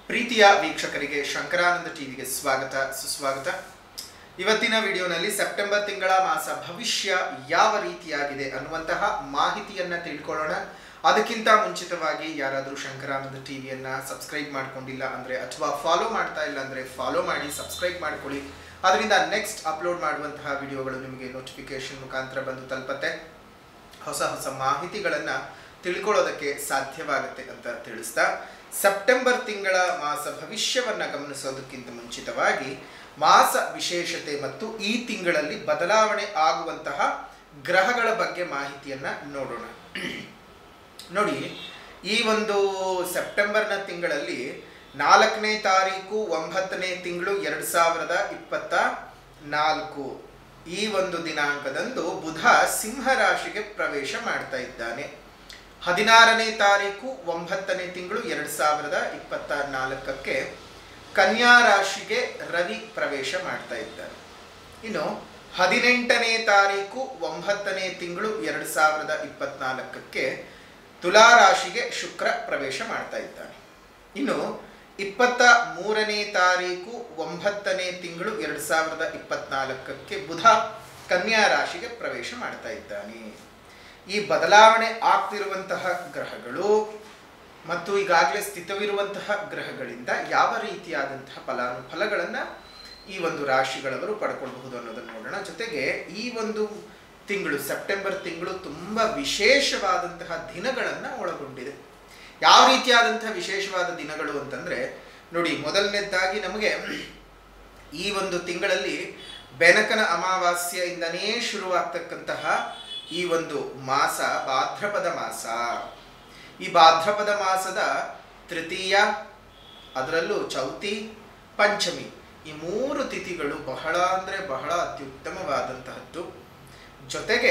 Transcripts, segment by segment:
ಪ್ರೀತಿಯ ವೀಕ್ಷಕರಿಗೆ ಶಂಕರಾನಂದ ಟಿವಿಗೆ ಸ್ವಾಗತ ಸುಸ್ವಾಗತ ಇವತ್ತಿನ ವಿಡಿಯೋನಲ್ಲಿ ಸೆಪ್ಟೆಂಬರ್ ತಿಂಗಳ ಮಾಸ ಭವಿಷ್ಯ ಯಾವ ರೀತಿಯಾಗಿದೆ ಅನ್ನುವಂತಹ ಮಾಹಿತಿಯನ್ನ ತಿಳ್ಕೊಳ್ಳೋಣ ಅದಕ್ಕಿಂತ ಮುಂಚಿತವಾಗಿ ಯಾರಾದರೂ ಶಂಕರಾನಂದ ಟಿವಿಯನ್ನ ಸಬ್ಸ್ಕ್ರೈಬ್ ಮಾಡ್ಕೊಂಡಿಲ್ಲ ಅಂದ್ರೆ ಅಥವಾ ಫಾಲೋ ಮಾಡ್ತಾ ಇಲ್ಲ ಅಂದ್ರೆ ಫಾಲೋ ಮಾಡಿ ಸಬ್ಸ್ಕ್ರೈಬ್ ಮಾಡ್ಕೊಳ್ಳಿ ಅದರಿಂದ ನೆಕ್ಸ್ಟ್ ಅಪ್ಲೋಡ್ ಮಾಡುವಂತಹ ವಿಡಿಯೋಗಳು ನಿಮಗೆ ನೋಟಿಫಿಕೇಶನ್ ಮುಖಾಂತರ ಬಂದು ತಲುಪತ್ತೆ ಹೊಸ ಹೊಸ ಮಾಹಿತಿಗಳನ್ನ ತಿಳ್ಕೊಳ್ಳೋದಕ್ಕೆ ಸಾಧ್ಯವಾಗುತ್ತೆ ಅಂತ ತಿಳಿಸ್ತಾ ಸೆಪ್ಟೆಂಬರ್ ತಿಂಗಳ ಮಾಸ ಭವಿಷ್ಯವನ್ನ ಗಮನಿಸೋದಕ್ಕಿಂತ ಮುಂಚಿತವಾಗಿ ಮಾಸ ವಿಶೇಷತೆ ಮತ್ತು ಈ ತಿಂಗಳಲ್ಲಿ ಬದಲಾವಣೆ ಆಗುವಂತಹ ಗ್ರಹಗಳ ಬಗ್ಗೆ ಮಾಹಿತಿಯನ್ನ ನೋಡೋಣ ನೋಡಿ ಈ ಒಂದು ಸೆಪ್ಟೆಂಬರ್ನ ತಿಂಗಳಲ್ಲಿ ನಾಲ್ಕನೇ ತಾರೀಕು ಒಂಬತ್ತನೇ ತಿಂಗಳು ಎರಡು ಸಾವಿರದ ಇಪ್ಪತ್ತ ನಾಲ್ಕು ಈ ಒಂದು ದಿನಾಂಕದಂದು ಬುಧ ಸಿಂಹ ರಾಶಿಗೆ ಪ್ರವೇಶ ಮಾಡ್ತಾ ಇದ್ದಾನೆ ಹದಿನಾರನೇ ತಾರೀಕು ಒಂಬತ್ತನೇ ತಿಂಗಳು ಎರಡು ಸಾವಿರದ ಇಪ್ಪತ್ತ ನಾಲ್ಕಕ್ಕೆ ಕನ್ಯಾ ರಾಶಿಗೆ ರವಿ ಪ್ರವೇಶ ಮಾಡ್ತಾ ಇದ್ದಾನೆ ಇನ್ನು ಹದಿನೆಂಟನೇ ತಾರೀಕು ಒಂಬತ್ತನೇ ತಿಂಗಳು ಎರಡು ಸಾವಿರದ ಇಪ್ಪತ್ನಾಲ್ಕಕ್ಕೆ ತುಲಾ ರಾಶಿಗೆ ಶುಕ್ರ ಪ್ರವೇಶ ಮಾಡ್ತಾ ಇದ್ದಾನೆ ಇನ್ನು ಇಪ್ಪತ್ತ ಮೂರನೇ ತಾರೀಕು ಒಂಬತ್ತನೇ ತಿಂಗಳು ಎರಡು ಸಾವಿರದ ಇಪ್ಪತ್ನಾಲ್ಕಕ್ಕೆ ಬುಧ ಕನ್ಯಾ ರಾಶಿಗೆ ಪ್ರವೇಶ ಮಾಡ್ತಾ ಇದ್ದಾನೆ ಈ ಬದಲಾವಣೆ ಆಗ್ತಿರುವಂತಹ ಗ್ರಹಗಳು ಮತ್ತು ಈಗಾಗಲೇ ಸ್ಥಿತವಿರುವಂತಹ ಗ್ರಹಗಳಿಂದ ಯಾವ ರೀತಿಯಾದಂತಹ ಫಲಾನುಫಲಗಳನ್ನು ಈ ಒಂದು ರಾಶಿಗಳವರು ಪಡ್ಕೊಳ್ಬಹುದು ಅನ್ನೋದನ್ನು ನೋಡೋಣ ಜೊತೆಗೆ ಈ ಒಂದು ತಿಂಗಳು ಸೆಪ್ಟೆಂಬರ್ ತಿಂಗಳು ತುಂಬ ವಿಶೇಷವಾದಂತಹ ದಿನಗಳನ್ನು ಒಳಗೊಂಡಿದೆ ಯಾವ ರೀತಿಯಾದಂತಹ ವಿಶೇಷವಾದ ದಿನಗಳು ಅಂತಂದ್ರೆ ನೋಡಿ ಮೊದಲನೇದಾಗಿ ನಮಗೆ ಈ ಒಂದು ತಿಂಗಳಲ್ಲಿ ಬೆನಕನ ಅಮಾವಾಸ್ಯೆಯಿಂದನೇ ಶುರುವಾಗ್ತಕ್ಕಂತಹ ಈ ಒಂದು ಮಾಸ ಭಾದ್ರಪದ ಮಾಸ ಈ ಭಾದ್ರಪದ ಮಾಸದ ತೃತೀಯ ಅದರಲ್ಲೂ ಚೌತಿ ಪಂಚಮಿ ಈ ಮೂರು ತಿಥಿಗಳು ಬಹಳ ಅಂದರೆ ಬಹಳ ಅತ್ಯುತ್ತಮವಾದಂತಹದ್ದು ಜೊತೆಗೆ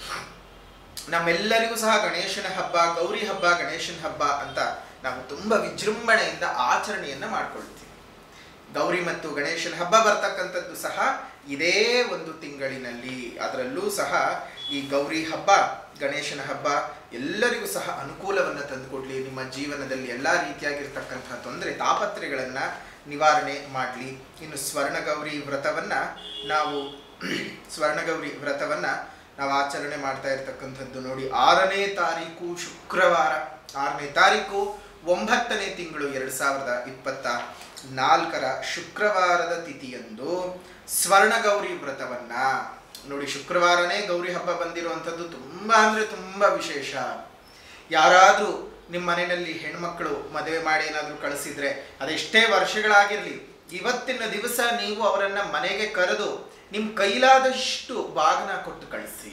ನಮ್ಮೆಲ್ಲರಿಗೂ ಸಹ ಗಣೇಶನ ಹಬ್ಬ ಗೌರಿ ಹಬ್ಬ ಗಣೇಶನ ಹಬ್ಬ ಅಂತ ನಾವು ತುಂಬ ವಿಜೃಂಭಣೆಯಿಂದ ಆಚರಣೆಯನ್ನ ಮಾಡ್ಕೊಳ್ತೀವಿ ಗೌರಿ ಮತ್ತು ಗಣೇಶನ ಹಬ್ಬ ಬರ್ತಕ್ಕಂಥದ್ದು ಸಹ ಇದೇ ಒಂದು ತಿಂಗಳಿನಲ್ಲಿ ಅದರಲ್ಲೂ ಸಹ ಈ ಗೌರಿ ಹಬ್ಬ ಗಣೇಶನ ಹಬ್ಬ ಎಲ್ಲರಿಗೂ ಸಹ ಅನುಕೂಲವನ್ನು ತಂದುಕೊಡ್ಲಿ ನಿಮ್ಮ ಜೀವನದಲ್ಲಿ ಎಲ್ಲ ರೀತಿಯಾಗಿರ್ತಕ್ಕಂತಹ ತೊಂದರೆ ತಾಪತ್ರೆಗಳನ್ನ ನಿವಾರಣೆ ಮಾಡಲಿ ಇನ್ನು ಸ್ವರ್ಣಗೌರಿ ವ್ರತವನ್ನ ನಾವು ಸ್ವರ್ಣಗೌರಿ ವ್ರತವನ್ನ ನಾವು ಆಚರಣೆ ಮಾಡ್ತಾ ಇರ್ತಕ್ಕಂಥದ್ದು ನೋಡಿ ಆರನೇ ತಾರೀಕು ಶುಕ್ರವಾರ ಆರನೇ ತಾರೀಕು ಒಂಬತ್ತನೇ ತಿಂಗಳು ಎರಡು ಸಾವಿರದ ಇಪ್ಪತ್ತ ನಾಲ್ಕರ ಶುಕ್ರವಾರದ ತಿಥಿಯಂದು ಸ್ವರ್ಣಗೌರಿ ವ್ರತವನ್ನ ನೋಡಿ ಶುಕ್ರವಾರನೇ ಗೌರಿ ಹಬ್ಬ ಬಂದಿರುವಂಥದ್ದು ತುಂಬಾ ಅಂದ್ರೆ ತುಂಬಾ ವಿಶೇಷ ಯಾರಾದರೂ ನಿಮ್ಮ ಮನೆಯಲ್ಲಿ ಹೆಣ್ಮಕ್ಳು ಮದುವೆ ಮಾಡಿ ಏನಾದರೂ ಕಳಿಸಿದ್ರೆ ಅದೆಷ್ಟೇ ವರ್ಷಗಳಾಗಿರ್ಲಿ ಇವತ್ತಿನ ದಿವಸ ನೀವು ಅವರನ್ನ ಮನೆಗೆ ಕರೆದು ನಿಮ್ಮ ಕೈಲಾದಷ್ಟು ಬಾಗನ ಕೊಟ್ಟು ಕಳಿಸಿ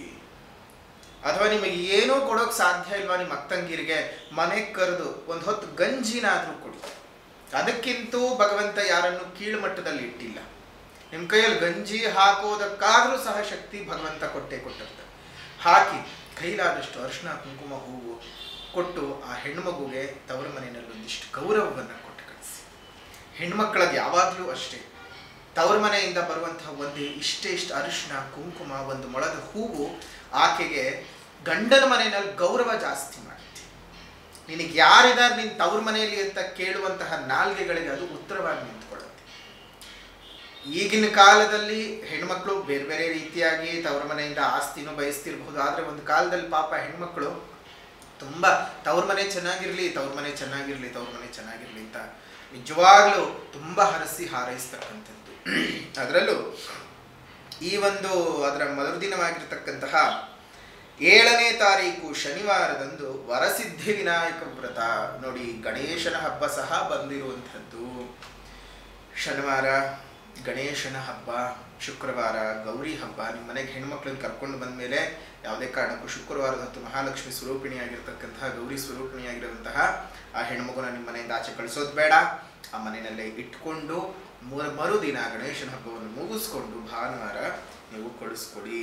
ಅಥವಾ ನಿಮಗೆ ಏನೂ ಕೊಡೋಕೆ ಸಾಧ್ಯ ಇಲ್ವಾ ನಿಮ್ಮ ಅಕ್ಕಂಗಿರಿಗೆ ಮನೆಗೆ ಕರೆದು ಒಂದು ಹೊತ್ತು ಗಂಜಿನಾದರೂ ಕೊಡಿ ಅದಕ್ಕಿಂತೂ ಭಗವಂತ ಯಾರನ್ನು ಕೀಳು ಮಟ್ಟದಲ್ಲಿ ಇಟ್ಟಿಲ್ಲ ನಿಮ್ಮ ಕೈಯಲ್ಲಿ ಗಂಜಿ ಹಾಕೋದಕ್ಕಾದ್ರೂ ಸಹ ಶಕ್ತಿ ಭಗವಂತ ಕೊಟ್ಟೆ ಕೊಟ್ಟಿರ್ತಾರೆ ಹಾಕಿ ಕೈಲಾದಷ್ಟು ಅರಿಶಿನ ಕುಂಕುಮ ಹೂವು ಕೊಟ್ಟು ಆ ಹೆಣ್ಮಗುಗೆ ತವರ ಮನೆಯಲ್ಲಿ ಒಂದಿಷ್ಟು ಗೌರವವನ್ನು ಕೊಟ್ಟು ಕಳಿಸಿ ಹೆಣ್ಮಕ್ಳದ್ದು ಯಾವಾಗಲೂ ಅಷ್ಟೇ ತವರ ಮನೆಯಿಂದ ಬರುವಂತಹ ಒಂದು ಇಷ್ಟೇ ಇಷ್ಟು ಅರಿಶಿನ ಕುಂಕುಮ ಒಂದು ಮೊಳದ ಹೂವು ಆಕೆಗೆ ಗಂಡನ ಮನೆಯಲ್ಲಿ ಗೌರವ ಜಾಸ್ತಿ ಮಾಡುತ್ತೆ ನಿನಗೆ ಯಾರಿದ್ದಾರೆ ನಿನ್ನ ತವ್ರ ಮನೆಯಲ್ಲಿ ಅಂತ ಕೇಳುವಂತಹ ನಾಲ್ಗೆಗಳಿಗೆ ಅದು ಉತ್ತರವಾಗಿ ನಿಂತ್ಕೊಳ್ಳುತ್ತೆ ಈಗಿನ ಕಾಲದಲ್ಲಿ ಹೆಣ್ಮಕ್ಳು ಬೇರೆ ಬೇರೆ ರೀತಿಯಾಗಿ ತವ್ರ ಮನೆಯಿಂದ ಆಸ್ತಿನೂ ಬಯಸ್ತಿರ್ಬಹುದು ಆದರೆ ಒಂದು ಕಾಲದಲ್ಲಿ ಪಾಪ ಹೆಣ್ಮಕ್ಳು ತುಂಬ ತವ್ರ ಮನೆ ಚೆನ್ನಾಗಿರ್ಲಿ ತವ್ರ ಮನೆ ಚೆನ್ನಾಗಿರ್ಲಿ ತವ್ರ ಮನೆ ಚೆನ್ನಾಗಿರ್ಲಿ ಅಂತ ನಿಜವಾಗ್ಲೂ ತುಂಬ ಹರಸಿ ಹಾರೈಸ್ತಕ್ಕಂಥದ್ದು ಅದರಲ್ಲೂ ಈ ಒಂದು ಅದರ ಮರುದಿನವಾಗಿರ್ತಕ್ಕಂತಹ ಏಳನೇ ತಾರೀಕು ಶನಿವಾರದಂದು ವರಸಿದ್ಧಿ ವಿನಾಯಕ ವ್ರತ ನೋಡಿ ಗಣೇಶನ ಹಬ್ಬ ಸಹ ಬಂದಿರುವಂಥದ್ದು ಶನಿವಾರ ಗಣೇಶನ ಹಬ್ಬ ಶುಕ್ರವಾರ ಗೌರಿ ಹಬ್ಬ ನಿಮ್ಮ ಮನೆಗೆ ಹೆಣ್ಮಕ್ಳನ್ನ ಕರ್ಕೊಂಡು ಬಂದ ಮೇಲೆ ಯಾವುದೇ ಕಾರಣಕ್ಕೂ ಶುಕ್ರವಾರದ ಹೊತ್ತು ಮಹಾಲಕ್ಷ್ಮಿ ಸ್ವರೂಪಿಣಿಯಾಗಿರ್ತಕ್ಕಂತಹ ಗೌರಿ ಸ್ವರೂಪಿಣಿಯಾಗಿರುವಂತಹ ಆ ಹೆಣ್ಮಗುನ ನಿಮ್ಮ ಮನೆಯಿಂದ ಆಚೆ ಕಳಿಸೋದು ಬೇಡ ಆ ಮನೆಯಲ್ಲೇ ಇಟ್ಕೊಂಡು ಮೂರ ಮರುದಿನ ಗಣೇಶನ ಹಬ್ಬವನ್ನು ಮುಗಿಸ್ಕೊಂಡು ಭಾನುವಾರ ನೀವು ಕಳಿಸ್ಕೊಡಿ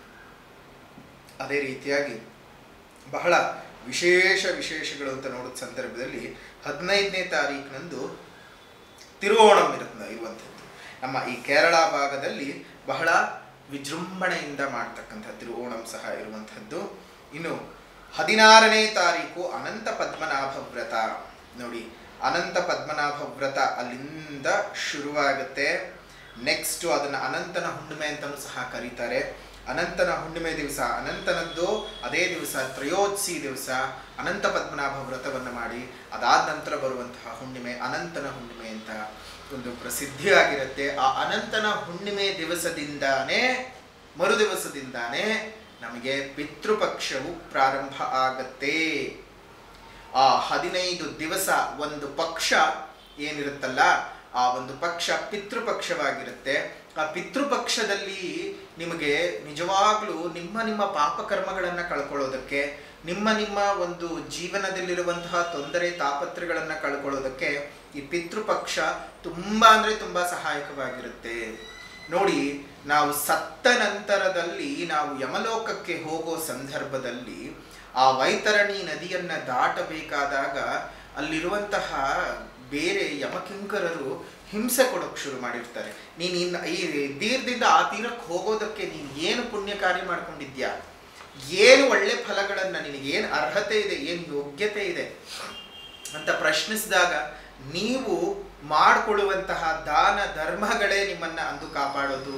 ಅದೇ ರೀತಿಯಾಗಿ ಬಹಳ ವಿಶೇಷ ವಿಶೇಷಗಳು ಅಂತ ನೋಡಿದ ಸಂದರ್ಭದಲ್ಲಿ ಹದಿನೈದನೇ ತಾರೀಕಿನಂದು ತಿರುವೋಣಂ ಇರುತ್ತೆ ಇರುವಂಥದ್ದು ನಮ್ಮ ಈ ಕೇರಳ ಭಾಗದಲ್ಲಿ ಬಹಳ ವಿಜೃಂಭಣೆಯಿಂದ ಮಾಡ್ತಕ್ಕಂಥ ತಿರುವೋಣಂ ಸಹ ಇರುವಂಥದ್ದು ಇನ್ನು ಹದಿನಾರನೇ ತಾರೀಕು ಅನಂತ ಪದ್ಮನಾಭ ವ್ರತ ನೋಡಿ ಅನಂತ ಪದ್ಮನಾಭ ವ್ರತ ಅಲ್ಲಿಂದ ಶುರುವಾಗುತ್ತೆ ನೆಕ್ಸ್ಟ್ ಅದನ್ನು ಅನಂತನ ಹುಣ್ಣಿಮೆ ಅಂತಲೂ ಸಹ ಕರೀತಾರೆ ಅನಂತನ ಹುಣ್ಣಿಮೆ ದಿವಸ ಅನಂತನದ್ದು ಅದೇ ದಿವಸ ತ್ರಯೋದಶಿ ದಿವಸ ಅನಂತ ಪದ್ಮನಾಭ ವ್ರತವನ್ನು ಮಾಡಿ ಅದಾದ ನಂತರ ಬರುವಂತಹ ಹುಣ್ಣಿಮೆ ಅನಂತನ ಹುಣ್ಣಿಮೆ ಅಂತ ಒಂದು ಪ್ರಸಿದ್ಧಿಯಾಗಿರುತ್ತೆ ಆ ಅನಂತನ ಹುಣ್ಣಿಮೆ ದಿವಸದಿಂದಾನೇ ಮರು ದಿವಸದಿಂದಾನೇ ನಮಗೆ ಪಿತೃಪಕ್ಷವು ಪ್ರಾರಂಭ ಆಗತ್ತೆ ಆ ಹದಿನೈದು ದಿವಸ ಒಂದು ಪಕ್ಷ ಏನಿರುತ್ತಲ್ಲ ಆ ಒಂದು ಪಕ್ಷ ಪಿತೃಪಕ್ಷವಾಗಿರುತ್ತೆ ಆ ಪಿತೃಪಕ್ಷದಲ್ಲಿ ನಿಮಗೆ ನಿಜವಾಗ್ಲೂ ನಿಮ್ಮ ನಿಮ್ಮ ಪಾಪಕರ್ಮಗಳನ್ನು ಕಳ್ಕೊಳ್ಳೋದಕ್ಕೆ ನಿಮ್ಮ ನಿಮ್ಮ ಒಂದು ಜೀವನದಲ್ಲಿರುವಂತಹ ತೊಂದರೆ ತಾಪತ್ರೆಗಳನ್ನು ಕಳ್ಕೊಳ್ಳೋದಕ್ಕೆ ಈ ಪಿತೃಪಕ್ಷ ತುಂಬ ಅಂದರೆ ತುಂಬ ಸಹಾಯಕವಾಗಿರುತ್ತೆ ನೋಡಿ ನಾವು ಸತ್ತ ನಂತರದಲ್ಲಿ ನಾವು ಯಮಲೋಕಕ್ಕೆ ಹೋಗೋ ಸಂದರ್ಭದಲ್ಲಿ ಆ ವೈತರಣಿ ನದಿಯನ್ನ ದಾಟಬೇಕಾದಾಗ ಅಲ್ಲಿರುವಂತಹ ಬೇರೆ ಯಮಕಿಂಕರರು ಹಿಂಸೆ ಕೊಡೋಕೆ ಶುರು ಮಾಡಿರ್ತಾರೆ ನೀನು ಇನ್ನು ಈ ತೀರದಿಂದ ಆ ತೀರಕ್ಕೆ ಹೋಗೋದಕ್ಕೆ ನೀನು ಏನು ಪುಣ್ಯ ಕಾರ್ಯ ಮಾಡ್ಕೊಂಡಿದ್ಯಾ ಏನು ಒಳ್ಳೆ ಫಲಗಳನ್ನ ನಿನಗೆ ಏನು ಅರ್ಹತೆ ಇದೆ ಏನು ಯೋಗ್ಯತೆ ಇದೆ ಅಂತ ಪ್ರಶ್ನಿಸಿದಾಗ ನೀವು ಮಾಡಿಕೊಳ್ಳುವಂತಹ ದಾನ ಧರ್ಮಗಳೇ ನಿಮ್ಮನ್ನ ಅಂದು ಕಾಪಾಡೋದು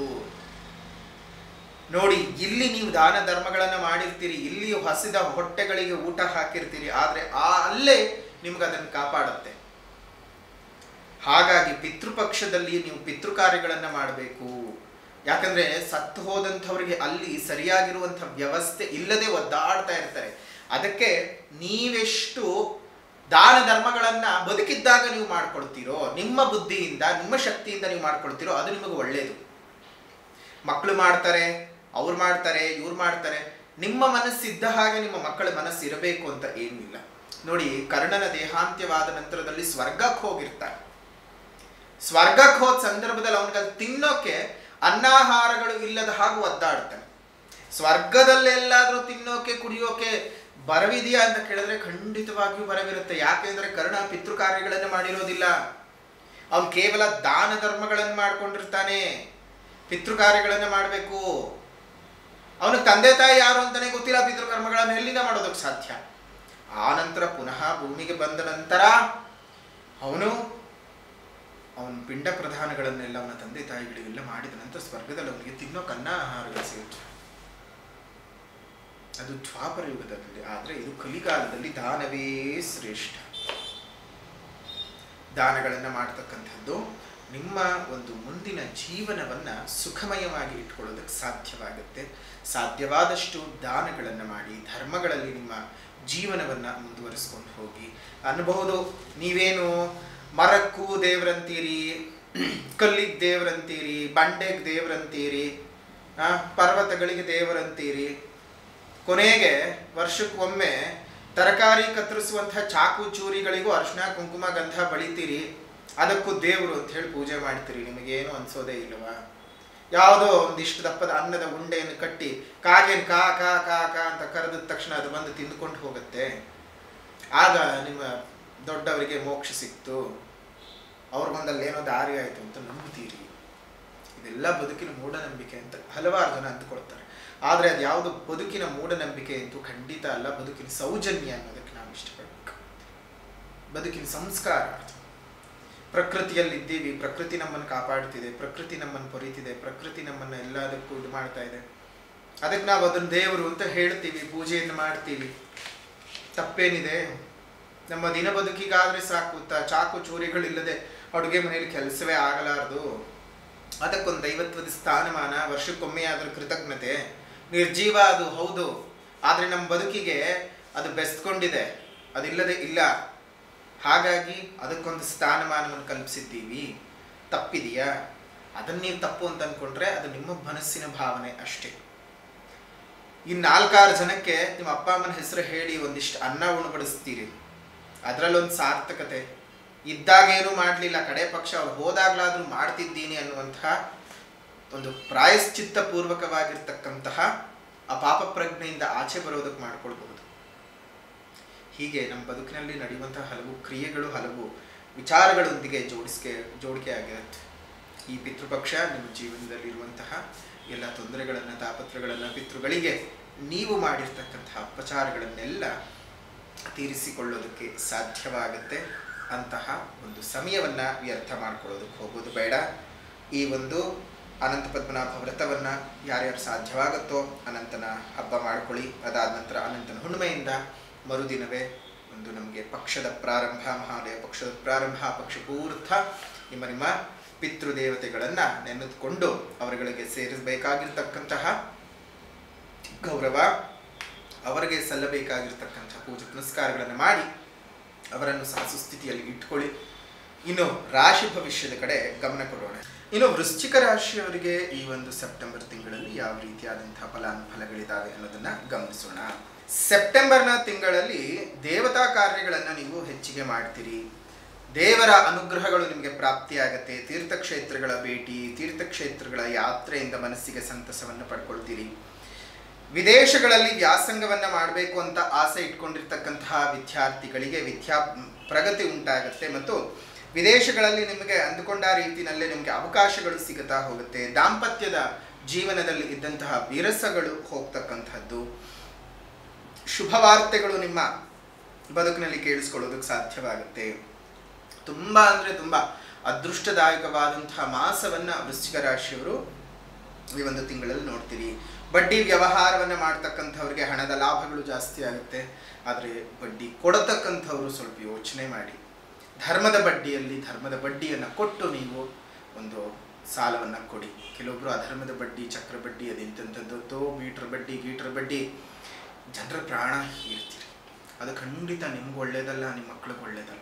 ನೋಡಿ ಇಲ್ಲಿ ನೀವು ದಾನ ಧರ್ಮಗಳನ್ನ ಮಾಡಿರ್ತೀರಿ ಇಲ್ಲಿ ಹಸಿದ ಹೊಟ್ಟೆಗಳಿಗೆ ಊಟ ಹಾಕಿರ್ತೀರಿ ಆದ್ರೆ ಆ ಅಲ್ಲೇ ನಿಮ್ಗೆ ಅದನ್ನು ಕಾಪಾಡುತ್ತೆ ಹಾಗಾಗಿ ಪಿತೃಪಕ್ಷದಲ್ಲಿ ನೀವು ಪಿತೃ ಕಾರ್ಯಗಳನ್ನ ಮಾಡಬೇಕು ಯಾಕಂದ್ರೆ ಸತ್ತು ಹೋದಂಥವ್ರಿಗೆ ಅಲ್ಲಿ ಸರಿಯಾಗಿರುವಂಥ ವ್ಯವಸ್ಥೆ ಇಲ್ಲದೆ ಒದ್ದಾಡ್ತಾ ಇರ್ತಾರೆ ಅದಕ್ಕೆ ನೀವೆಷ್ಟು ದಾನ ಧರ್ಮಗಳನ್ನ ಬದುಕಿದ್ದಾಗ ನೀವು ಮಾಡ್ಕೊಳ್ತೀರೋ ನಿಮ್ಮ ಬುದ್ಧಿಯಿಂದ ನಿಮ್ಮ ಶಕ್ತಿಯಿಂದ ನೀವು ಮಾಡ್ಕೊಳ್ತೀರೋ ಅದು ನಿಮಗೆ ಒಳ್ಳೆಯದು ಮಕ್ಕಳು ಮಾಡ್ತಾರೆ ಅವ್ರು ಮಾಡ್ತಾರೆ ಇವ್ರು ಮಾಡ್ತಾರೆ ನಿಮ್ಮ ಮನಸ್ಸಿದ್ದ ಹಾಗೆ ನಿಮ್ಮ ಮಕ್ಕಳ ಮನಸ್ಸು ಇರಬೇಕು ಅಂತ ಏನಿಲ್ಲ ನೋಡಿ ಕರ್ಣನ ದೇಹಾಂತ್ಯವಾದ ನಂತರದಲ್ಲಿ ಸ್ವರ್ಗಕ್ಕೆ ಹೋಗಿರ್ತಾನೆ ಸ್ವರ್ಗಕ್ಕೆ ಹೋದ ಸಂದರ್ಭದಲ್ಲಿ ಅವನಿಗೆ ಅಲ್ಲಿ ತಿನ್ನೋಕೆ ಅನ್ನಾಹಾರಗಳು ಇಲ್ಲದ ಹಾಗೆ ಒದ್ದಾಡ್ತಾನೆ ಸ್ವರ್ಗದಲ್ಲೆಲ್ಲಾದ್ರೂ ತಿನ್ನೋಕೆ ಕುಡಿಯೋಕೆ ಬರವಿದೆಯಾ ಅಂತ ಕೇಳಿದ್ರೆ ಖಂಡಿತವಾಗಿಯೂ ಬರವಿರುತ್ತೆ ಯಾಕೆಂದ್ರೆ ಕರ್ಣ ಪಿತೃ ಕಾರ್ಯಗಳನ್ನು ಮಾಡಿರೋದಿಲ್ಲ ಅವನು ಕೇವಲ ದಾನ ಧರ್ಮಗಳನ್ನು ಮಾಡ್ಕೊಂಡಿರ್ತಾನೆ ಪಿತೃ ಕಾರ್ಯಗಳನ್ನು ಮಾಡಬೇಕು ಅವನಿಗೆ ತಂದೆ ತಾಯಿ ಯಾರು ಅಂತಾನೆ ಗೊತ್ತಿಲ್ಲ ಪಿತೃ ಕರ್ಮಗಳನ್ನು ಎಲ್ಲಿಂದ ಮಾಡೋದಕ್ಕೆ ಸಾಧ್ಯ ಆ ನಂತರ ಪುನಃ ಭೂಮಿಗೆ ಬಂದ ನಂತರ ಅವನು ಅವನ ಪಿಂಡ ಪ್ರಧಾನಗಳನ್ನೆಲ್ಲ ಅವನ ತಂದೆ ತಾಯಿಗಳಿಗೆಲ್ಲ ಮಾಡಿದ ನಂತರ ಸ್ವರ್ಗದಲ್ಲಿ ಅವನಿಗೆ ತಿನ್ನೋ ಕನ್ನ ಆಹಾರಗಳು ಸಿಗುತ್ತೆ ಅದು ದ್ವಾಪರ ಯುಗದಲ್ಲಿ ಆದರೆ ಇದು ಕಲಿಕಾಲದಲ್ಲಿ ದಾನವೇ ಶ್ರೇಷ್ಠ ದಾನಗಳನ್ನು ಮಾಡ್ತಕ್ಕಂಥದ್ದು ನಿಮ್ಮ ಒಂದು ಮುಂದಿನ ಜೀವನವನ್ನು ಸುಖಮಯವಾಗಿ ಇಟ್ಕೊಳ್ಳೋದಕ್ಕೆ ಸಾಧ್ಯವಾಗುತ್ತೆ ಸಾಧ್ಯವಾದಷ್ಟು ದಾನಗಳನ್ನು ಮಾಡಿ ಧರ್ಮಗಳಲ್ಲಿ ನಿಮ್ಮ ಜೀವನವನ್ನು ಮುಂದುವರಿಸ್ಕೊಂಡು ಹೋಗಿ ಅನ್ನಬಹುದು ನೀವೇನು ಮರಕ್ಕೂ ದೇವ್ರಂತೀರಿ ಕಲ್ಲಿಗೆ ದೇವ್ರಂತೀರಿ ಬಂಡೆಗೆ ದೇವ್ರಂತೀರಿ ಆ, ಪರ್ವತಗಳಿಗೆ ದೇವರಂತೀರಿ ಕೊನೆಗೆ ವರ್ಷಕ್ಕೊಮ್ಮೆ ತರಕಾರಿ ಕತ್ತರಿಸುವಂತಹ ಚಾಕು ಚೂರಿಗಳಿಗೂ ಅರ್ಶಿನ ಕುಂಕುಮ ಗಂಧ ಬಳಿತೀರಿ ಅದಕ್ಕೂ ದೇವರು ಅಂತ ಹೇಳಿ ಪೂಜೆ ಮಾಡ್ತೀರಿ ನಿಮಗೇನು ಅನ್ಸೋದೇ ಇಲ್ಲವಾ ಯಾವುದೋ ಒಂದಿಷ್ಟು ದಪ್ಪದ ಅನ್ನದ ಉಂಡೆಯನ್ನು ಕಟ್ಟಿ ಕಾಗೇನು ಕಾ ಕಾ ಕಾ ಕಾ ಅಂತ ಕರೆದ ತಕ್ಷಣ ಅದು ಬಂದು ತಿಂದುಕೊಂಡು ಹೋಗುತ್ತೆ ಆಗ ನಿಮ್ಮ ದೊಡ್ಡವರಿಗೆ ಮೋಕ್ಷ ಸಿಕ್ತು ಅವ್ರ ಬಂದಲ್ಲಿ ಏನೋ ದಾರಿ ಆಯಿತು ಅಂತ ನಂಬುತ್ತೀರಿ ಇದೆಲ್ಲ ಬದುಕಿನ ಮೂಢನಂಬಿಕೆ ಅಂತ ಹಲವಾರು ಜನ ಅಂದ್ಕೊಳ್ತಾರೆ ಆದರೆ ಅದು ಯಾವುದು ಬದುಕಿನ ಮೂಢನಂಬಿಕೆ ಅಂತೂ ಖಂಡಿತ ಅಲ್ಲ ಬದುಕಿನ ಸೌಜನ್ಯ ಅನ್ನೋದಕ್ಕೆ ನಾವು ಇಷ್ಟಪಡಬೇಕು ಬದುಕಿನ ಸಂಸ್ಕಾರ ಅದು. ಪ್ರಕೃತಿಯಲ್ಲಿದ್ದೀವಿ ಪ್ರಕೃತಿ ನಮ್ಮನ್ನು ಕಾಪಾಡ್ತಿದೆ ಪ್ರಕೃತಿ ನಮ್ಮನ್ನು ಪೊರಿತಿದೆ ಪ್ರಕೃತಿ ನಮ್ಮನ್ನು ಎಲ್ಲದಕ್ಕೂ ಇದು ಮಾಡ್ತಾ ಇದೆ ಅದಕ್ಕೆ ನಾವು ಅದನ್ನು ದೇವರು ಅಂತ ಹೇಳ್ತೀವಿ ಪೂಜೆಯನ್ನು ಮಾಡ್ತೀವಿ ತಪ್ಪೇನಿದೆ ನಮ್ಮ ದಿನ ಬದುಕಿಗಾದ್ರೆ ಸಾಕು ತ ಚಾಕು ಚೂರಿಗಳಿಲ್ಲದೆ ಅಡುಗೆ ಮನೆಯಲ್ಲಿ ಕೆಲಸವೇ ಆಗಲಾರದು ಅದಕ್ಕೊಂದು ದೈವತ್ವದ ಸ್ಥಾನಮಾನ ವರ್ಷಕ್ಕೊಮ್ಮೆ ಆದ್ರೂ ಕೃತಜ್ಞತೆ ನಿರ್ಜೀವ ಅದು ಹೌದು ಆದರೆ ನಮ್ಮ ಬದುಕಿಗೆ ಅದು ಬೆಸ್ಕೊಂಡಿದೆ ಅದಿಲ್ಲದೆ ಇಲ್ಲ ಹಾಗಾಗಿ ಅದಕ್ಕೊಂದು ಸ್ಥಾನಮಾನವನ್ನು ಕಲ್ಪಿಸಿದ್ದೀವಿ ತಪ್ಪಿದೆಯಾ ಅದನ್ನ ನೀವು ತಪ್ಪು ಅಂತ ಅನ್ಕೊಂಡ್ರೆ ಅದು ನಿಮ್ಮ ಮನಸ್ಸಿನ ಭಾವನೆ ಅಷ್ಟೇ ಈ ನಾಲ್ಕಾರು ಜನಕ್ಕೆ ನಿಮ್ಮ ಅಪ್ಪ ಅಮ್ಮನ ಹೆಸರು ಹೇಳಿ ಒಂದಿಷ್ಟು ಅನ್ನ ಉಣಬಡಿಸ್ತೀರಿ ಅದರಲ್ಲೊಂದು ಸಾರ್ಥಕತೆ ಇದ್ದಾಗ ಏನೂ ಮಾಡಲಿಲ್ಲ ಕಡೆ ಪಕ್ಷ ಅವ್ರು ಹೋದಾಗ್ಲಾದ್ರೂ ಮಾಡ್ತಿದ್ದೀನಿ ಅನ್ನುವಂತಹ ಒಂದು ಪ್ರಾಯಶ್ಚಿತ್ತ ಪೂರ್ವಕವಾಗಿರ್ತಕ್ಕಂತಹ ಆ ಪಾಪ ಪ್ರಜ್ಞೆಯಿಂದ ಆಚೆ ಬರೋದಕ್ಕೆ ಮಾಡ್ಕೊಳ್ಬಹುದು ಹೀಗೆ ನಮ್ಮ ಬದುಕಿನಲ್ಲಿ ನಡೆಯುವಂತಹ ಹಲವು ಕ್ರಿಯೆಗಳು ಹಲವು ವಿಚಾರಗಳೊಂದಿಗೆ ಜೋಡಿಸ್ಕೆ ಜೋಡಿಕೆ ಆಗಿರುತ್ತೆ ಈ ಪಿತೃಪಕ್ಷ ನಿಮ್ಮ ಜೀವನದಲ್ಲಿರುವಂತಹ ಎಲ್ಲ ತೊಂದರೆಗಳನ್ನು ತಾಪತ್ರಗಳನ್ನು ಪಿತೃಗಳಿಗೆ ನೀವು ಮಾಡಿರ್ತಕ್ಕಂತಹ ಅಪಚಾರಗಳನ್ನೆಲ್ಲ ತೀರಿಸಿಕೊಳ್ಳೋದಕ್ಕೆ ಸಾಧ್ಯವಾಗುತ್ತೆ ಅಂತಹ ಒಂದು ಸಮಯವನ್ನ ವ್ಯರ್ಥ ಮಾಡ್ಕೊಳ್ಳೋದಕ್ಕೆ ಹೋಗೋದು ಬೇಡ ಈ ಒಂದು ಅನಂತ ಪದ್ಮನಾಭ ವ್ರತವನ್ನ ಯಾರ್ಯಾರು ಸಾಧ್ಯವಾಗುತ್ತೋ ಅನಂತನ ಹಬ್ಬ ಮಾಡ್ಕೊಳ್ಳಿ ಅದಾದ ನಂತರ ಅನಂತನ ಹುಣ್ಣಿಮೆಯಿಂದ ಮರುದಿನವೇ ಒಂದು ನಮಗೆ ಪಕ್ಷದ ಪ್ರಾರಂಭ ಮಹಾಲಯ ಪಕ್ಷದ ಪ್ರಾರಂಭ ಪಕ್ಷ ಪೂರ್ಥ ನಿಮ್ಮ ನಿಮ್ಮ ಪಿತೃದೇವತೆಗಳನ್ನ ನೆನೆದುಕೊಂಡು ಅವರುಗಳಿಗೆ ಸೇರಿಸಬೇಕಾಗಿರ್ತಕ್ಕಂತಹ ಗೌರವ ಅವರಿಗೆ ಸಲ್ಲಬೇಕಾಗಿರ್ತಕ್ಕಂಥ ಪೂಜೆ ಪುನಸ್ಕಾರಗಳನ್ನು ಮಾಡಿ ಅವರನ್ನು ಸಹ ಸುಸ್ಥಿತಿಯಲ್ಲಿ ಇಟ್ಕೊಳ್ಳಿ ಇನ್ನು ರಾಶಿ ಭವಿಷ್ಯದ ಕಡೆ ಗಮನ ಕೊಡೋಣ ಇನ್ನು ವೃಶ್ಚಿಕ ರಾಶಿಯವರಿಗೆ ಈ ಒಂದು ಸೆಪ್ಟೆಂಬರ್ ತಿಂಗಳಲ್ಲಿ ಯಾವ ರೀತಿಯಾದಂತಹ ಫಲಾನುಫಲಗಳಿದ್ದಾವೆ ಅನ್ನೋದನ್ನ ಗಮನಿಸೋಣ ಸೆಪ್ಟೆಂಬರ್ನ ತಿಂಗಳಲ್ಲಿ ದೇವತಾ ಕಾರ್ಯಗಳನ್ನು ನೀವು ಹೆಚ್ಚಿಗೆ ಮಾಡ್ತೀರಿ ದೇವರ ಅನುಗ್ರಹಗಳು ನಿಮಗೆ ಪ್ರಾಪ್ತಿಯಾಗತ್ತೆ ತೀರ್ಥಕ್ಷೇತ್ರಗಳ ಭೇಟಿ ತೀರ್ಥಕ್ಷೇತ್ರಗಳ ಯಾತ್ರೆಯಿಂದ ಮನಸ್ಸಿಗೆ ಸಂತಸವನ್ನು ಪಡ್ಕೊಳ್ತೀರಿ ವಿದೇಶಗಳಲ್ಲಿ ವ್ಯಾಸಂಗವನ್ನ ಮಾಡಬೇಕು ಅಂತ ಆಸೆ ಇಟ್ಕೊಂಡಿರ್ತಕ್ಕಂತಹ ವಿದ್ಯಾರ್ಥಿಗಳಿಗೆ ವಿದ್ಯಾ ಪ್ರಗತಿ ಉಂಟಾಗುತ್ತೆ ಮತ್ತು ವಿದೇಶಗಳಲ್ಲಿ ನಿಮಗೆ ಅಂದುಕೊಂಡ ರೀತಿಯಲ್ಲೇ ನಿಮಗೆ ಅವಕಾಶಗಳು ಸಿಗುತ್ತಾ ಹೋಗುತ್ತೆ ದಾಂಪತ್ಯದ ಜೀವನದಲ್ಲಿ ಇದ್ದಂತಹ ವಿರಸಗಳು ಹೋಗ್ತಕ್ಕಂಥದ್ದು ಶುಭ ವಾರ್ತೆಗಳು ನಿಮ್ಮ ಬದುಕಿನಲ್ಲಿ ಕೇಳಿಸ್ಕೊಳ್ಳೋದಕ್ಕೆ ಸಾಧ್ಯವಾಗುತ್ತೆ ತುಂಬಾ ಅಂದ್ರೆ ತುಂಬಾ ಅದೃಷ್ಟದಾಯಕವಾದಂತಹ ಮಾಸವನ್ನ ವೃಶ್ಚಿಕ ರಾಶಿಯವರು ಈ ಒಂದು ತಿಂಗಳಲ್ಲಿ ನೋಡ್ತೀರಿ ಬಡ್ಡಿ ವ್ಯವಹಾರವನ್ನ ಮಾಡ್ತಕ್ಕಂಥವ್ರಿಗೆ ಹಣದ ಲಾಭಗಳು ಜಾಸ್ತಿ ಆಗುತ್ತೆ ಆದರೆ ಬಡ್ಡಿ ಕೊಡತಕ್ಕಂಥವ್ರು ಸ್ವಲ್ಪ ಯೋಚನೆ ಮಾಡಿ ಧರ್ಮದ ಬಡ್ಡಿಯಲ್ಲಿ ಧರ್ಮದ ಬಡ್ಡಿಯನ್ನು ಕೊಟ್ಟು ನೀವು ಒಂದು ಸಾಲವನ್ನು ಕೊಡಿ ಕೆಲವೊಬ್ರು ಅಧರ್ಮದ ಬಡ್ಡಿ ಚಕ್ರ ಬಡ್ಡಿ ಅದೆಂಥದ್ದು ಮೀಟರ್ ಬಡ್ಡಿ ಗೀಟರ್ ಬಡ್ಡಿ ಜನರ ಪ್ರಾಣ ಹೀರ್ತೀರಿ ಅದು ಖಂಡಿತ ನಿಮ್ಗೆ ಒಳ್ಳೇದಲ್ಲ ನಿಮ್ಮ ಮಕ್ಳಿಗೆ ಒಳ್ಳೇದಲ್ಲ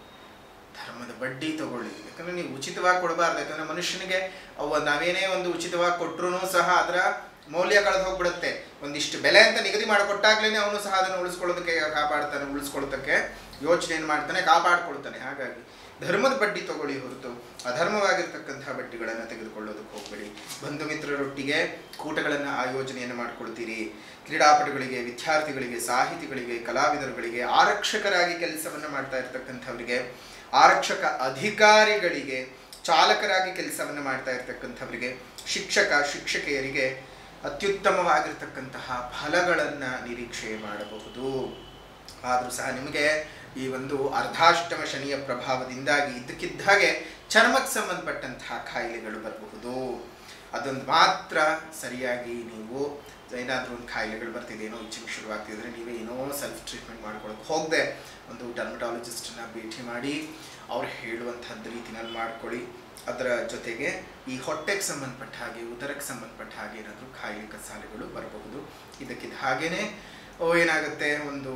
ಧರ್ಮದ ಬಡ್ಡಿ ತಗೊಳ್ಳಿ ಯಾಕಂದ್ರೆ ನೀವು ಉಚಿತವಾಗಿ ಕೊಡಬಾರ್ದು ಯಾಕಂದ್ರೆ ಮನುಷ್ಯನಿಗೆ ಅವು ನಾವೇನೇ ಒಂದು ಉಚಿತವಾಗಿ ಕೊಟ್ಟರು ಸಹ ಅದರ ಮೌಲ್ಯ ಕಳೆದು ಹೋಗ್ಬಿಡುತ್ತೆ ಒಂದಿಷ್ಟು ಬೆಲೆ ಅಂತ ನಿಗದಿ ಮಾಡಿಕೊಟ್ಟಾಗ್ಲೇ ಅವನು ಸಹ ಅದನ್ನು ಉಳಿಸ್ಕೊಳ್ಳೋದಕ್ಕೆ ಕಾಪಾಡ್ತಾನೆ ಉಳಿಸ್ಕೊಳ್ಳೋದಕ್ಕೆ ಯೋಚನೆ ಮಾಡ್ತಾನೆ ಕಾಪಾಡ್ಕೊಳ್ತಾನೆ ಹಾಗಾಗಿ ಧರ್ಮದ ಬಡ್ಡಿ ತಗೊಳ್ಳಿ ಹೊರತು ಅಧರ್ಮವಾಗಿರ್ತಕ್ಕಂತಹ ಬಡ್ಡಿಗಳನ್ನು ತೆಗೆದುಕೊಳ್ಳೋದಕ್ಕೆ ಹೋಗಬೇಡಿ ಬಂಧು ಮಿತ್ರರೊಟ್ಟಿಗೆ ಕೂಟಗಳನ್ನು ಆಯೋಜನೆಯನ್ನು ಮಾಡ್ಕೊಳ್ತೀರಿ ಕ್ರೀಡಾಪಟುಗಳಿಗೆ ವಿದ್ಯಾರ್ಥಿಗಳಿಗೆ ಸಾಹಿತಿಗಳಿಗೆ ಕಲಾವಿದರುಗಳಿಗೆ ಆರಕ್ಷಕರಾಗಿ ಕೆಲಸವನ್ನು ಮಾಡ್ತಾ ಇರ್ತಕ್ಕಂಥವರಿಗೆ ಆರಕ್ಷಕ ಅಧಿಕಾರಿಗಳಿಗೆ ಚಾಲಕರಾಗಿ ಕೆಲಸವನ್ನು ಮಾಡ್ತಾ ಇರ್ತಕ್ಕಂಥವರಿಗೆ ಶಿಕ್ಷಕ ಶಿಕ್ಷಕಿಯರಿಗೆ ಅತ್ಯುತ್ತಮವಾಗಿರ್ತಕ್ಕಂತಹ ಫಲಗಳನ್ನು ನಿರೀಕ್ಷೆ ಮಾಡಬಹುದು ಆದರೂ ಸಹ ನಿಮಗೆ ಈ ಒಂದು ಅರ್ಧಾಷ್ಟಮ ಶನಿಯ ಪ್ರಭಾವದಿಂದಾಗಿ ಇದ್ದಕ್ಕಿದ್ದ ಹಾಗೆ ಚರ್ಮಕ್ಕೆ ಸಂಬಂಧಪಟ್ಟಂತಹ ಕಾಯಿಲೆಗಳು ಬರಬಹುದು ಅದೊಂದು ಮಾತ್ರ ಸರಿಯಾಗಿ ನೀವು ಏನಾದರೂ ಒಂದು ಕಾಯಿಲೆಗಳು ಬರ್ತಿದೆ ಏನೋ ಇಚ್ಚಿಂಗ್ ಶುರುವಾಗ್ತಿದ್ರೆ ನೀವೇ ಏನೋ ಸೆಲ್ಫ್ ಟ್ರೀಟ್ಮೆಂಟ್ ಮಾಡ್ಕೊಳಕ್ಕೆ ಹೋಗದೆ ಒಂದು ಡರ್ಮಟಾಲಜಿಸ್ಟನ್ನ ಭೇಟಿ ಮಾಡಿ ಅವ್ರು ಹೇಳುವಂಥದ್ದು ರೀತಿನಲ್ಲಿ ಮಾಡ್ಕೊಳ್ಳಿ ಅದರ ಜೊತೆಗೆ ಈ ಹೊಟ್ಟೆಗೆ ಸಂಬಂಧಪಟ್ಟ ಹಾಗೆ ಉದರಕ್ಕೆ ಸಂಬಂಧಪಟ್ಟ ಹಾಗೆ ಏನಾದರೂ ಕಾಯಿಲೆ ಕಸಾಲೆಗಳು ಬರಬಹುದು ಇದಕ್ಕಿದ್ದ ಹಾಗೇನೆ ಓ ಏನಾಗುತ್ತೆ ಒಂದು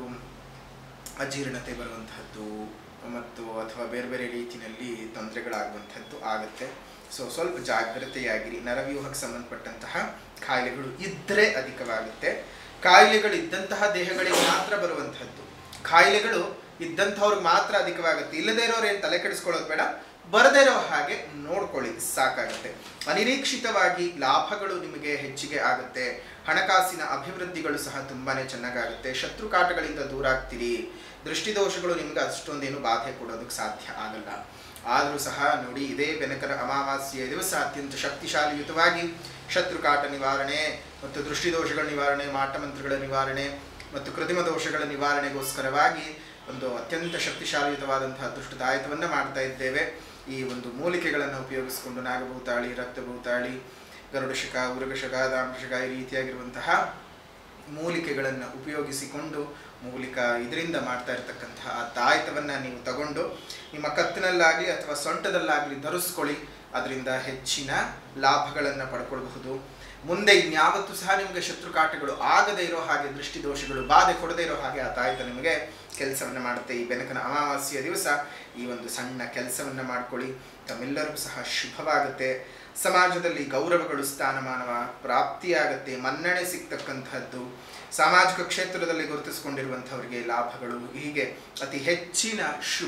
ಅಜೀರ್ಣತೆ ಬರುವಂತಹದ್ದು ಮತ್ತು ಅಥವಾ ಬೇರೆ ಬೇರೆ ರೀತಿಯಲ್ಲಿ ತೊಂದರೆಗಳಾಗುವಂಥದ್ದು ಆಗುತ್ತೆ ಸೊ ಸ್ವಲ್ಪ ಜಾಗ್ರತೆಯಾಗಿರಿ ನರವ್ಯೂಹಕ್ಕೆ ಸಂಬಂಧಪಟ್ಟಂತಹ ಕಾಯಿಲೆಗಳು ಇದ್ದರೆ ಅಧಿಕವಾಗುತ್ತೆ ಕಾಯಿಲೆಗಳು ಇದ್ದಂತಹ ದೇಹಗಳಿಗೆ ಮಾತ್ರ ಬರುವಂಥದ್ದು ಕಾಯಿಲೆಗಳು ಇದ್ದಂಥವ್ರಿಗೆ ಮಾತ್ರ ಅಧಿಕವಾಗುತ್ತೆ ಇಲ್ಲದೇ ಇರೋರು ಏನು ತಲೆ ಕೆಡಿಸ್ಕೊಳ್ಳೋದು ಬೇಡ ಬರದೇ ಇರೋ ಹಾಗೆ ನೋಡ್ಕೊಳ್ಳಿ ಸಾಕಾಗುತ್ತೆ ಅನಿರೀಕ್ಷಿತವಾಗಿ ಲಾಭಗಳು ನಿಮಗೆ ಹೆಚ್ಚಿಗೆ ಆಗುತ್ತೆ ಹಣಕಾಸಿನ ಅಭಿವೃದ್ಧಿಗಳು ಸಹ ತುಂಬಾನೇ ಚೆನ್ನಾಗಾಗುತ್ತೆ ಶತ್ರು ಕಾಟಗಳಿಂದ ದೂರ ಆಗ್ತೀರಿ ದೃಷ್ಟಿದೋಷಗಳು ನಿಮ್ಗೆ ಅಷ್ಟೊಂದೇನು ಬಾಧೆ ಕೊಡೋದಕ್ಕೆ ಸಾಧ್ಯ ಆಗಲ್ಲ ಆದರೂ ಸಹ ನೋಡಿ ಇದೇ ಬೆನಕರ ಅಮಾವಾಸ್ಯೆಯ ದಿವಸ ಅತ್ಯಂತ ಶಕ್ತಿಶಾಲಿಯುತವಾಗಿ ಶತ್ರುಕಾಟ ನಿವಾರಣೆ ಮತ್ತು ದೃಷ್ಟಿದೋಷಗಳ ನಿವಾರಣೆ ಮಾಟಮಂತ್ರಗಳ ನಿವಾರಣೆ ಮತ್ತು ಕೃತಿಮ ದೋಷಗಳ ನಿವಾರಣೆಗೋಸ್ಕರವಾಗಿ ಒಂದು ಅತ್ಯಂತ ಶಕ್ತಿಶಾಲಿಯುತವಾದಂತಹ ದುಷ್ಟದಾಯತವನ್ನು ಮಾಡ್ತಾ ಇದ್ದೇವೆ ಈ ಒಂದು ಮೂಲಿಕೆಗಳನ್ನು ಉಪಯೋಗಿಸಿಕೊಂಡು ನಾಗಭೂತಾಳಿ ರಕ್ತಭೂತಾಳಿ ಗರುಡಶಕ ಉರುಗಶಕ ದಾಂಶಕ ಈ ರೀತಿಯಾಗಿರುವಂತಹ ಮೂಲಿಕೆಗಳನ್ನು ಉಪಯೋಗಿಸಿಕೊಂಡು ಮೂಲಿಕ ಇದರಿಂದ ಮಾಡ್ತಾ ಇರ್ತಕ್ಕಂತಹ ಆ ತಾಯ್ತವನ್ನು ನೀವು ತಗೊಂಡು ನಿಮ್ಮ ಕತ್ತಿನಲ್ಲಾಗಲಿ ಅಥವಾ ಸೊಂಟದಲ್ಲಾಗಲಿ ಧರಿಸ್ಕೊಳ್ಳಿ ಅದರಿಂದ ಹೆಚ್ಚಿನ ಲಾಭಗಳನ್ನು ಪಡ್ಕೊಳ್ಬಹುದು ಮುಂದೆ ಇನ್ಯಾವತ್ತೂ ಸಹ ನಿಮಗೆ ಶತ್ರುಕಾಟಗಳು ಆಗದೇ ಇರೋ ಹಾಗೆ ದೃಷ್ಟಿದೋಷಗಳು ಬಾಧೆ ಕೊಡದೇ ಇರೋ ಹಾಗೆ ಆ ತಾಯ್ತ ನಿಮಗೆ ಕೆಲಸವನ್ನು ಮಾಡುತ್ತೆ ಈ ಬೆನಕನ ಅಮಾವಾಸ್ಯೆಯ ದಿವಸ ಈ ಒಂದು ಸಣ್ಣ ಕೆಲಸವನ್ನು ಮಾಡ್ಕೊಳ್ಳಿ ತಮ್ಮೆಲ್ಲರಿಗೂ ಸಹ ಶುಭವಾಗುತ್ತೆ ಸಮಾಜದಲ್ಲಿ ಗೌರವಗಳು ಸ್ಥಾನಮಾನವ ಪ್ರಾಪ್ತಿಯಾಗತ್ತೆ ಮನ್ನಣೆ ಸಿಗ್ತಕ್ಕಂಥದ್ದು ಸಾಮಾಜಿಕ ಕ್ಷೇತ್ರದಲ್ಲಿ ಗುರುತಿಸಿಕೊಂಡಿರುವಂಥವರಿಗೆ ಲಾಭಗಳು ಹೀಗೆ ಅತಿ ಹೆಚ್ಚಿನ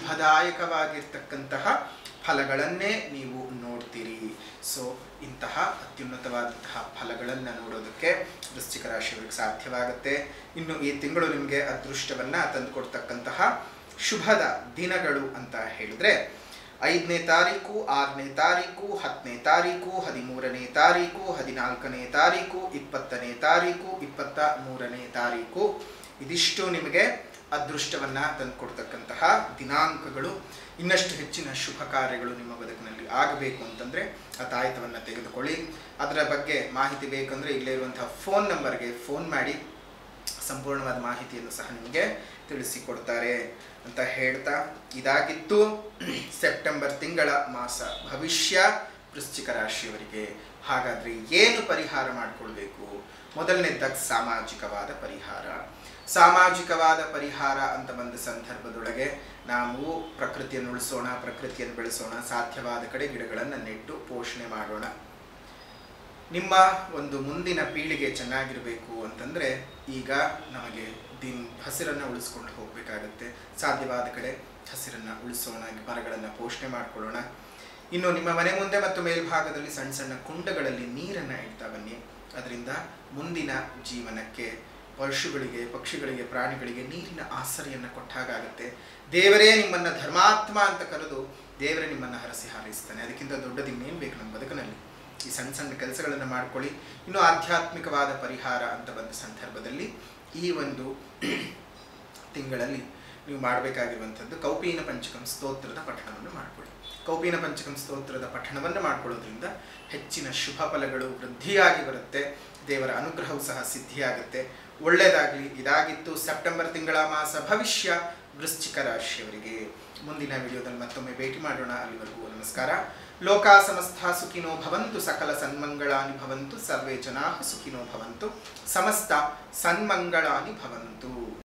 ಶುಭದಾಯಕವಾಗಿರ್ತಕ್ಕಂತಹ ಫಲಗಳನ್ನೇ ನೀವು ನೋಡ್ತೀರಿ ಸೊ ಇಂತಹ ಅತ್ಯುನ್ನತವಾದಂತಹ ಫಲಗಳನ್ನು ನೋಡೋದಕ್ಕೆ ವೃಶ್ಚಿಕ ರಾಶಿಯವರಿಗೆ ಸಾಧ್ಯವಾಗುತ್ತೆ ಇನ್ನು ಈ ತಿಂಗಳು ನಿಮಗೆ ಅದೃಷ್ಟವನ್ನ ತಂದುಕೊಡ್ತಕ್ಕಂತಹ ಶುಭದ ದಿನಗಳು ಅಂತ ಹೇಳಿದ್ರೆ ಐದನೇ ತಾರೀಕು ಆರನೇ ತಾರೀಕು ಹತ್ತನೇ ತಾರೀಕು ಹದಿಮೂರನೇ ತಾರೀಕು ಹದಿನಾಲ್ಕನೇ ತಾರೀಕು ಇಪ್ಪತ್ತನೇ ತಾರೀಕು ಇಪ್ಪತ್ತ ಮೂರನೇ ತಾರೀಕು ಇದಿಷ್ಟು ನಿಮಗೆ ಅದೃಷ್ಟವನ್ನ ತಂದುಕೊಡ್ತಕ್ಕಂತಹ ದಿನಾಂಕಗಳು ಇನ್ನಷ್ಟು ಹೆಚ್ಚಿನ ಶುಭ ಕಾರ್ಯಗಳು ನಿಮ್ಮ ಬದುಕಿನಲ್ಲಿ ಆಗಬೇಕು ಅಂತಂದ್ರೆ ಆ ತಾಯಿತವನ್ನ ತೆಗೆದುಕೊಳ್ಳಿ ಅದರ ಬಗ್ಗೆ ಮಾಹಿತಿ ಬೇಕಂದ್ರೆ ಇಲ್ಲೇ ಇರುವಂತಹ ಫೋನ್ ನಂಬರ್ಗೆ ಫೋನ್ ಮಾಡಿ ಸಂಪೂರ್ಣವಾದ ಮಾಹಿತಿಯನ್ನು ಸಹ ನಿಮಗೆ ತಿಳಿಸಿಕೊಡ್ತಾರೆ ಅಂತ ಹೇಳ್ತಾ ಇದಾಗಿತ್ತು ಸೆಪ್ಟೆಂಬರ್ ತಿಂಗಳ ಮಾಸ ಭವಿಷ್ಯ ವೃಶ್ಚಿಕ ರಾಶಿಯವರಿಗೆ ಹಾಗಾದ್ರೆ ಏನು ಪರಿಹಾರ ಮಾಡಿಕೊಳ್ಬೇಕು ಮೊದಲನೇದಾಗಿ ಸಾಮಾಜಿಕವಾದ ಪರಿಹಾರ ಸಾಮಾಜಿಕವಾದ ಪರಿಹಾರ ಅಂತ ಬಂದ ಸಂದರ್ಭದೊಳಗೆ ನಾವು ಪ್ರಕೃತಿಯನ್ನು ಉಳಿಸೋಣ ಪ್ರಕೃತಿಯನ್ನು ಬೆಳೆಸೋಣ ಸಾಧ್ಯವಾದ ಕಡೆ ಗಿಡಗಳನ್ನು ನೆಟ್ಟು ಪೋಷಣೆ ಮಾಡೋಣ ನಿಮ್ಮ ಒಂದು ಮುಂದಿನ ಪೀಳಿಗೆ ಚೆನ್ನಾಗಿರಬೇಕು ಅಂತಂದ್ರೆ ಈಗ ನಮಗೆ ದಿನ್ ಹಸಿರನ್ನು ಉಳಿಸ್ಕೊಂಡು ಹೋಗಬೇಕಾಗತ್ತೆ ಸಾಧ್ಯವಾದ ಕಡೆ ಹಸಿರನ್ನು ಉಳಿಸೋಣ ಮರಗಳನ್ನು ಪೋಷಣೆ ಮಾಡ್ಕೊಳ್ಳೋಣ ಇನ್ನು ನಿಮ್ಮ ಮನೆ ಮುಂದೆ ಮತ್ತು ಮೇಲ್ಭಾಗದಲ್ಲಿ ಸಣ್ಣ ಸಣ್ಣ ಕುಂಡಗಳಲ್ಲಿ ನೀರನ್ನು ಇಡ್ತಾ ಬನ್ನಿ ಅದರಿಂದ ಮುಂದಿನ ಜೀವನಕ್ಕೆ ಪಶುಗಳಿಗೆ ಪಕ್ಷಿಗಳಿಗೆ ಪ್ರಾಣಿಗಳಿಗೆ ನೀರಿನ ಆಸರೆಯನ್ನು ಕೊಟ್ಟಾಗುತ್ತೆ ದೇವರೇ ನಿಮ್ಮನ್ನ ಧರ್ಮಾತ್ಮ ಅಂತ ಕರೆದು ದೇವರೇ ನಿಮ್ಮನ್ನ ಹರಸಿ ಹಾರೈಸ್ತಾನೆ ಅದಕ್ಕಿಂತ ದೊಡ್ಡದು ಇನ್ನೇನು ಬೇಕು ನಮ್ಮ ಬದುಕಿನಲ್ಲಿ ಈ ಸಣ್ಣ ಸಣ್ಣ ಕೆಲಸಗಳನ್ನು ಮಾಡ್ಕೊಳ್ಳಿ ಇನ್ನು ಆಧ್ಯಾತ್ಮಿಕವಾದ ಪರಿಹಾರ ಅಂತ ಬಂದ ಸಂದರ್ಭದಲ್ಲಿ ಈ ಒಂದು ತಿಂಗಳಲ್ಲಿ ನೀವು ಮಾಡಬೇಕಾಗಿರುವಂಥದ್ದು ಕೌಪೀನ ಪಂಚಕಂ ಸ್ತೋತ್ರದ ಪಠಣವನ್ನು ಮಾಡಿಕೊಳ್ಳಿ ಕೌಪೀನ ಪಂಚಕಂ ಸ್ತೋತ್ರದ ಪಠಣವನ್ನು ಮಾಡಿಕೊಳ್ಳೋದ್ರಿಂದ ಹೆಚ್ಚಿನ ಶುಭ ಫಲಗಳು ವೃದ್ಧಿಯಾಗಿ ಬರುತ್ತೆ ದೇವರ ಅನುಗ್ರಹವು ಸಹ ಸಿದ್ಧಿಯಾಗುತ್ತೆ ಒಳ್ಳೆಯದಾಗಲಿ ಇದಾಗಿತ್ತು ಸೆಪ್ಟೆಂಬರ್ ತಿಂಗಳ ಮಾಸ ಭವಿಷ್ಯ ವೃಶ್ಚಿಕ ರಾಶಿಯವರಿಗೆ ಮುಂದಿನ ವಿಡಿಯೋದಲ್ಲಿ ಮತ್ತೊಮ್ಮೆ ಭೇಟಿ ಮಾಡೋಣ ಅಲ್ಲಿವರೆಗೂ ನಮಸ್ಕಾರ ಲೋಕ ಸಮಸ್ತ ಸುಖಿನೋ ಭವಂತು ಸಕಲ ಸನ್ಮಂಗಳಾನಿ ಭವಂತು ಸರ್ವೇ ಜನಾ ಸುಖಿನೋ ಭವಂತು ಸಮಸ್ತ ಸನ್ಮಂಗಳಾನಿ ಭವಂತು